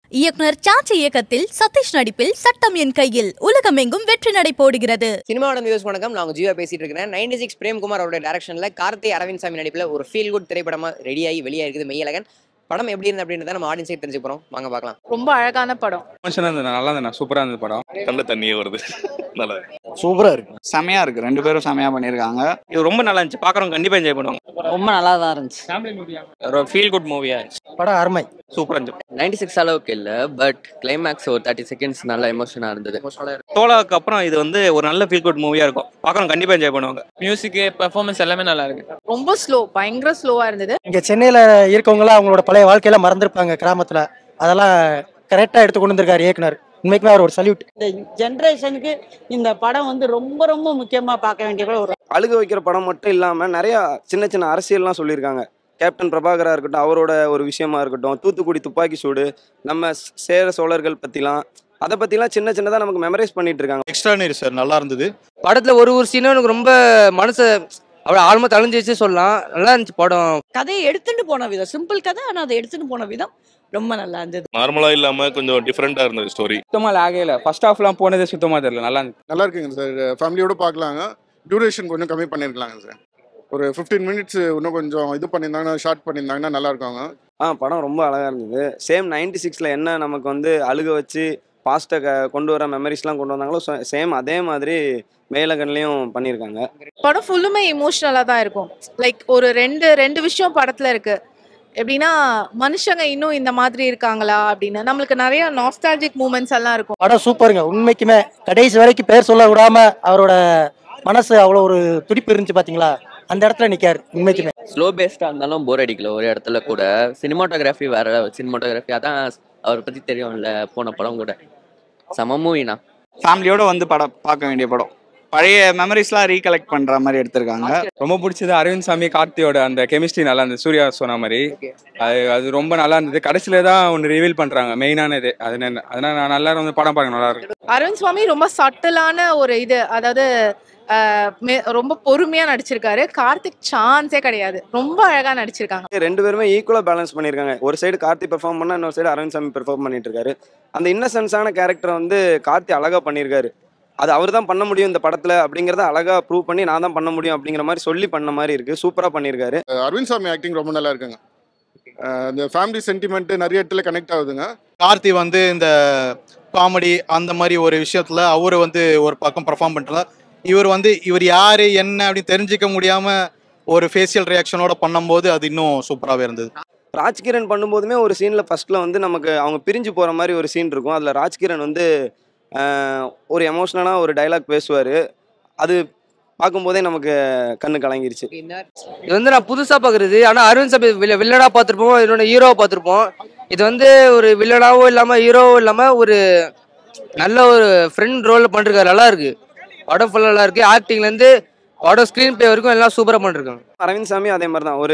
இயக்குனர் சாச்சி இயக்கத்தில் சதீஷ் நடிப்பில் சட்டம் என் கையில் உலகமெங்கும் வெற்றி நடை போடுகிறது சினிமாவோட வியூஸ் வணக்கம் நான் உங்க ஜீவா பேசிட்டு இருக்கிறேன் நைன்டி சிக்ஸ் பிரேம்குமார் அவருடைய டேரக்ஷன்ல கார்த்தி அரவிந்த் சாமி நடிப்புல ஒரு ஃபீல் குட் திரைப்படமா ரெடியாகி வெளியே இருக்குது மெய்யழகன் படம் எப்படி இருந்து அப்படின்றத நம்ம ஆடியன்ஸே தெரிஞ்சுக்க போறோம் வாங்க பார்க்கலாம் ரொம்ப அழகான படம் எமோஷனாக இருந்தது நல்லா இருந்தது சூப்பராக இருந்தது படம் கண்ணில் தண்ணியே வருது நல்லா சூப்பரா இருக்கு செமையா இருக்கு ரெண்டு பேரும் செமையா பண்ணிருக்காங்க இது ரொம்ப நல்லா இருந்துச்சு பார்க்குறவங்க கண்டிப்பாக என்ஜாய் பண்ணுவாங்க ரொம்ப நல்லா தான் இருந்துச்சு ஒரு ஃபீல் குட் மூவியாக இருந்துச்சு படம் அருமை சூப்பராக இருந்துச்சு நைன்டி சிக்ஸ் அளவுக்கு இல்லை பட் கிளைமேக்ஸ் ஒரு தேர்ட்டி செகண்ட்ஸ் நல்ல எமோஷனாக இருந்தது தோலாவுக்கு அப்புறம் இது வந்து ஒரு நல்ல ஃபீல் குட் மூவியாக இருக்கும் பார்க்குறவங்க கண்டிப்பாக என்ஜாய் பண்ணுவாங்க மியூசிக்கு பெர்ஃபார்மன்ஸ் எல்லாமே நல்லா இருக்கு ரொம்ப ஸ்லோ பயங்கர ஸ்லோவா இருந்தது இங்க சென்னையில இருக்கவங்களாம் அவங்களோட பழைய வாழ்க்கையில மறந்துருப்பாங்க கிராமத்துல அதெல்லாம் கரெக்டா எடுத்து கொண்டு வந்திருக்காரு இயக்குனர் உண்மைக்குமே அவர் ஒரு சல்யூட் இந்த ஜென்ரேஷனுக்கு இந்த படம் வந்து ரொம்ப ரொம்ப முக்கியமா பார்க்க வேண்டிய ஒரு அழுக வைக்கிற படம் மட்டும் இல்லாமல் நிறைய சின்ன சின்ன அரசியல்லாம் சொல்லியிருக்காங்க கேப்டன் பிரபாகரா இருக்கட்டும் அவரோட ஒரு விஷயமா இருக்கட்டும் தூத்துக்குடி துப்பாக்கி சூடு நம்ம சேர சோழர்கள் பற்றிலாம் அதை பற்றிலாம் சின்ன சின்னதாக நமக்கு மெமரைஸ் பண்ணிட்டு இருக்காங்க எக்ஸ்ட்ரானரி சார் நல்லா இருந்தது படத்தில் ஒரு ஒரு சீனும் எனக்கு ரொம்ப மனசை அவ்வளோ ஆழமாக தழிஞ்சிச்சு சொல்லலாம் நல்லா இருந்துச்சு படம் கதையை எடுத்துட்டு போன விதம் சிம்பிள் கதை ஆனா அதை எடுத்துட்டு போன விதம் ரொம்ப நல்லா இருந்தது நார்மலாக இல்லாமல் கொஞ்சம் டிஃப்ரெண்ட்டாக இருந்தது ஸ்டோரி சுத்தமாக லாகே இல்லை ஃபர்ஸ்ட் ஹாஃப்லாம் போனதே சுத்தமாக தெரியல நல்லா இருந்துச்சு நல்லா இருக்குங்க சார் ஃபேமிலியோட பார்க்கலாங்க டியூரேஷன் கொஞ்சம் கம்மி பண்ணியிருக்கலாங்க சார் ஒரு ஃபிஃப்டீன் மினிட்ஸ் இன்னும் கொஞ்சம் இது பண்ணியிருந்தாங்கன்னா ஷார்ட் பண்ணியிருந்தாங்கன்னா நல்லா இருக்குங்க ஆ படம் ரொம்ப அழகாக இருந்தது சேம் நைன்டி சிக்ஸில் என்ன நமக்கு வந்து அழுக வச்சு பாஸ்ட்டை க கொண்டு வர மெமரிஸ்லாம் கொண்டு வந்தாங்களோ சேம் அதே மாதிரி மேலகன்லேயும் பண்ணியிருக்காங்க படம் ஃபுல்லுமே இமோஷனலா தான் இருக்கும் லைக் ஒரு ரெண்டு ரெண்டு விஷயம் படத்துல இருக்கு எப்படின்னா மனுஷங்க இன்னும் இந்த மாதிரி இருக்காங்களா அப்படின்னு நம்மளுக்கு நிறைய நாஸ்டாலஜிக் மூமெண்ட்ஸ் எல்லாம் இருக்கும் படம் சூப்பருங்க உண்மைக்குமே கடைசி வரைக்கும் பேர் சொல்ல விடாம அவரோட மனசு அவ்வளோ ஒரு துடிப்பு இருந்துச்சு பாத்தீங்களா அந்த இடத்துல நிக்காரு உண்மைக்குமே ஸ்லோ பேஸ்டாக இருந்தாலும் போர் அடிக்கல ஒரு இடத்துல கூட சினிமாட்டோகிராஃபி வேற சினிமாட்டோகிராஃபி அதான் அவரை பற்றி தெரியும்ல போன படம் கூட செம மூவினா ஃபேமிலியோட வந்து படம் பார்க்க வேண்டிய படம் பழைய மெமரிஸ்லாம் ரீகலெக்ட் பண்ற மாதிரி எடுத்திருக்காங்க ரொம்ப பிடிச்சது அரவிந்த் சாமி கார்த்தியோட அந்த கெமிஸ்ட்ரி நல்லா இருந்தது சூர்யா சொன்ன மாதிரி அது அது ரொம்ப நல்லா இருந்தது கடைசியில தான் ஒன்று ரிவீல் பண்ணுறாங்க மெயினானது அது என்ன அதனால நான் நல்லா வந்து படம் பார்க்க நல்லா இருக்கு அரவிந்த் சுவாமி ரொம்ப சட்டலான ஒரு இது அதாவது ஆஹ், மே- ரொம்ப பொறுமையா நடிச்சிருக்காரு கார்த்திக் சான்ஸே கிடையாது ரொம்ப அழகா நடிச்சிருக்காங்க ரெண்டு பேருமே ஈக்குவலாக பேலன்ஸ் பண்ணியிருக்காங்க ஒரு சைடு கார்த்தி பெர்ஃபார்ம் பண்ணா இன்னொரு சைடு அரவிந்த் சாமி பெர்ஃபார்ம் பண்ணிட்டு இருக்காரு அந்த இன்னசென்ஸான கேரக்டர் வந்து கார்த்தி அழகா பண்ணியிருக்காரு அது அவர் தான் பண்ண முடியும் இந்த படத்துல அப்படிங்கிறத அழகா ப்ரூவ் பண்ணி நான் தான் பண்ண முடியும் அப்படிங்கிற மாதிரி சொல்லி பண்ண மாதிரி இருக்கு சூப்பரா பண்ணியிருக்காரு அரவிந்த் சாமி ஆக்டிங் ரொம்ப நல்லா இருக்குங்க அஹ் இந்த ஃபேமிலி சென்டிமெண்ட் நிறைய இடத்துல கனெக்ட் ஆகுதுங்க கார்த்தி வந்து இந்த காமெடி அந்த மாதிரி ஒரு விஷயத்துல அவரு வந்து ஒரு பக்கம் பெர்ஃபார்ம் பண்றதா இவர் வந்து இவர் யாரு என்ன அப்படின்னு தெரிஞ்சுக்க முடியாம ஒரு ஃபேஷியல் ரியாக்ஷனோட பண்ணும்போது அது இன்னும் சூப்பராகவே இருந்தது ராஜ்கிரண் பண்ணும்போதுமே ஒரு சீன்ல ஃபர்ஸ்ட்ல வந்து நமக்கு அவங்க பிரிஞ்சு போற மாதிரி ஒரு சீன் இருக்கும் அதுல ராஜ்கிரண் வந்து ஆஹ், ஒரு எமோஷ்னலாக ஒரு டைலாக் பேசுவார் அது பார்க்கும்போதே நமக்கு கண்ணு கலங்கிருச்சு இது வந்து நான் புதுசாக பார்க்குறது ஆனால் அரவிந்த் சாமி வில்ல வில்லனாக பார்த்துருப்போம் இன்னொன்று ஹீரோவை பார்த்துருப்போம் இது வந்து ஒரு வில்லனாகவும் இல்லாமல் ஹீரோவும் இல்லாமல் ஒரு நல்ல ஒரு ஃப்ரெண்ட் ரோலில் பண்ணிருக்காரு நல்லா இருக்கு படம் ஃபுல்லாக நல்லா இருக்கு ஆக்டிங்லேருந்து படம் ஸ்க்ரீன் பிளே வரைக்கும் எல்லாம் சூப்பராக பண்ணிருக்காங்க அரவிந்த் சாமி அதே மாதிரி தான் ஒரு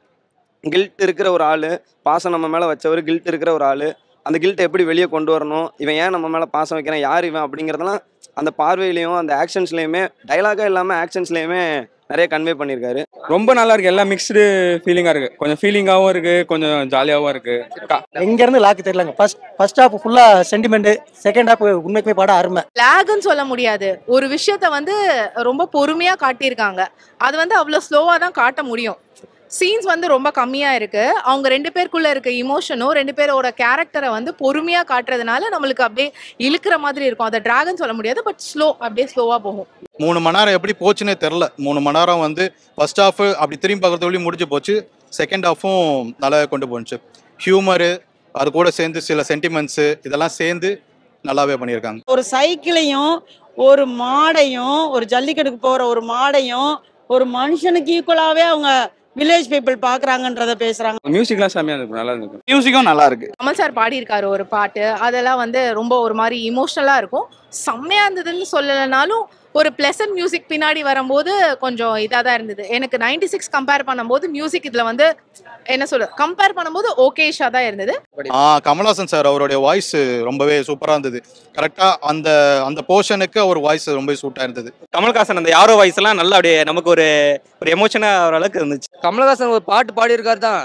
கில்ட் இருக்கிற ஒரு ஆள் பாசம் நம்ம மேலே வச்சவர் கில்ட் இருக்கிற ஒரு ஆள் அந்த கில்ட்டை எப்படி வெளியே கொண்டு வரணும் இவன் ஏன் நம்ம மேலே பாசம் வைக்கிறான் யார் இவன் அப்படிங்கிறதெல்லாம் அந்த பார்வையிலையும் அந்த ஆக்ஷன்ஸ்லையுமே டைலாகாக இல்லாமல் ஆக்ஷன்ஸ்லையுமே நிறைய கன்வே பண்ணியிருக்காரு ரொம்ப நல்லா இருக்கு எல்லாம் மிக்ஸ்டு ஃபீலிங்காக இருக்கு கொஞ்சம் ஃபீலிங்காகவும் இருக்கு கொஞ்சம் ஜாலியாகவும் இருக்கு கா- எங்க இருந்து லாக்கு தெரியலங்க ஃபர்ஸ்ட் ஃபர்ஸ்ட் ஹாஃப் ஃபுல்லா சென்டிமெண்ட் செகண்ட் ஹாஃப் உண்மைக்குமே படம் அருமை லேகுன்னு சொல்ல முடியாது ஒரு விஷயத்த வந்து ரொம்ப பொறுமையா காட்டியிருக்காங்க அது வந்து அவ்வளோ ஸ்லோவா தான் காட்ட முடியும் சீன்ஸ் வந்து ரொம்ப கம்மியா இருக்கு அவங்க ரெண்டு பேருக்குள்ள இருக்க இமோஷனும் ரெண்டு பேரோட கேரக்டரை வந்து பொறுமையா காட்டுறதுனால நம்மளுக்கு அப்படியே இழுக்கிற மாதிரி இருக்கும் அதை டிராகன் சொல்ல முடியாது பட் ஸ்லோ அப்படியே ஸ்லோவா போகும் மூணு மணி நேரம் எப்படி போச்சுன்னே தெரில மூணு மணி நேரம் வந்து ஃபர்ஸ்ட் ஹாஃப் அப்படி திரும்பி பார்க்கறதுக்குள்ளேயும் முடிஞ்சு போச்சு செகண்ட் ஹாஃபும் நல்லா கொண்டு போணுச்சு ஹியூமரு அது கூட சேர்ந்து சில சென்டிமெண்ட்ஸு இதெல்லாம் சேர்ந்து நல்லாவே பண்ணியிருக்காங்க ஒரு சைக்கிளையும் ஒரு மாடையும் ஒரு ஜல்லிக்கட்டுக்கு போற ஒரு மாடையும் ஒரு மனுஷனுக்கு ஈக்குவலாவே அவங்க வில்லேஜ் பீப்புள் பாக்குறாங்கன்றத பேசுறாங்க மியூசிக்லாம் செம்மையாக இருக்கு நல்லா இருந்துருக்கு மியூசிக்கும் நல்லா இருக்கு கமல் சார் பாடியிருக்காரு ஒரு பாட்டு அதெல்லாம் வந்து ரொம்ப ஒரு மாதிரி இமோஷ்னலாக இருக்கும் செம்மையாக இருந்ததுன்னு சொல்லலைனாலும் ஒரு பிளசன்ட் மியூசிக் பின்னாடி வரும்போது கொஞ்சம் இதாக தான் இருந்தது எனக்கு நைன்டி சிக்ஸ் கம்பேர் பண்ணும்போது மியூசிக் இதில் வந்து என்ன சொல்ற கம்பேர் பண்ணும்போது ஓகேஷாக தான் இருந்தது ஆ கமல்ஹாசன் சார் அவருடைய வாய்ஸ் ரொம்பவே சூப்பராக இருந்தது கரெக்டாக அந்த அந்த போர்ஷனுக்கு அவர் வாய்ஸ் ரொம்பவே சூட்டாக இருந்தது கமல்ஹாசன் அந்த யாரோ வாய்ஸ் எல்லாம் நல்லா அப்படியே நமக்கு ஒரு ஒரு எமோஷனாக ஒரு அளவுக்கு இருந்துச்சு கமலஹாசன் ஒரு பாட்டு பாடியிருக்காரு தான்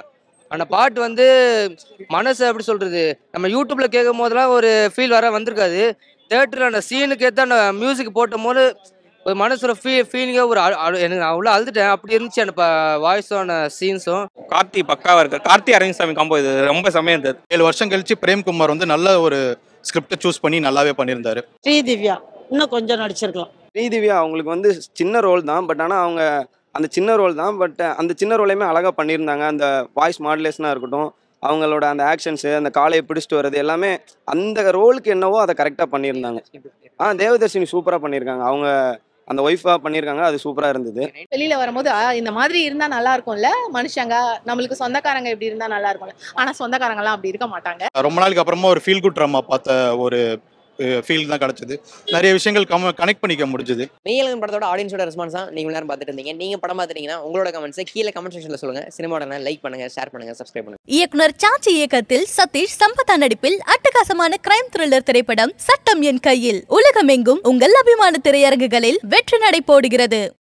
அந்த பாட்டு வந்து மனசு எப்படி சொல்றது நம்ம யூடியூப்ல கேட்கும் போதெல்லாம் ஒரு ஃபீல் வர வந்திருக்காது தேட்டரில் அந்த சீனுக்கு ஏற்ற அந்த மியூசிக் போட்டும் போது ஒரு மனசுல ஃபீ ஃபீலிங்காக ஒரு அழு- அழு- எனக்கு நான் அவ்வளோ அழுதுட்டேன் அப்படி இருந்துச்சு அந்த வாய்ஸும் அந்த சீன்ஸும் கார்த்தி பக்காவா இருக்கு கார்த்தி அரவிந்த் சாமி காம்போ இது ரொம்ப செமையா இருந்தது ஏழு வருஷம் கழிச்சு பிரேம்குமார் வந்து நல்ல ஒரு ஸ்கிரிப்டை சூஸ் பண்ணி நல்லாவே பண்ணியிருந்தாரு ஸ்ரீதிவ்யா இன்னும் கொஞ்சம் நடிச்சிருக்கலாம் ஸ்ரீதிவ்யா அவங்களுக்கு வந்து சின்ன ரோல் தான் பட் ஆனால் அவங்க அந்த சின்ன ரோல் தான் பட் அந்த சின்ன ரோலையுமே அழகாக பண்ணியிருந்தாங்க அந்த வாய்ஸ் மாடுலேஷனாக இருக்கட்டும் அவங்களோட அந்த ஆக்ஷன்ஸு அந்த காலையை பிடிச்சிட்டு வர்றது எல்லாமே அந்த ரோலுக்கு என்னவோ அதை கரெக்டாக பண்ணியிருந்தாங்க ஆ தேவதர்ஷினி சூப்பராக பண்ணியிருக்காங்க அவங்க அந்த ஒய்ஃபாக பண்ணியிருக்காங்க அது சூப்பராக இருந்தது வெளியில வரும்போது "ஆ, இந்த மாதிரி இருந்தா நல்லா இருக்கும்ல மனுஷங்க நம்மளுக்கு சொந்தக்காரங்க இப்படி இருந்தா நல்லா இருக்கும்ல ஆனா சொந்தக்காரங்க எல்லாம் அப்படி இருக்க மாட்டாங்க ரொம்ப நாளுக்கு அப்புறமா ஒரு ஃபீல் குட் ட்ராமா பார்த்த ஒரு ஃபீல் தான் கிடைச்சது நிறைய விஷயங்கள் கம் கனெக்ட் பண்ணிக்க முடிஞ்சது மெய்யலகன் படத்தோட ஆடியன்ஸோட ரெஸ்பான்ஸ் தான் நீங்க நேரம் பார்த்துட்டு இருந்தீங்க நீங்க படம் பார்த்துட்டீங்கன்னா உங்களோட கமெண்ட்ஸை கீழே கமெண்ட் செக்ஷன்ல சொல்லுங்க சினிமாவோட லைக் பண்ணுங்க ஷேர் பண்ணுங்க சப்ஸ்கிரைப் பண்ணுங்க இயக்குனர் சாச்சி இயக்கத்தில் சதீஷ் சம்பத்தா நடிப்பில் அட்டகாசமான கிரைம் த்ரில்லர் திரைப்படம் சட்டம் என் கையில் உலகமெங்கும் உங்கள் அபிமான திரையரங்குகளில் வெற்றி நடை போடுகிறது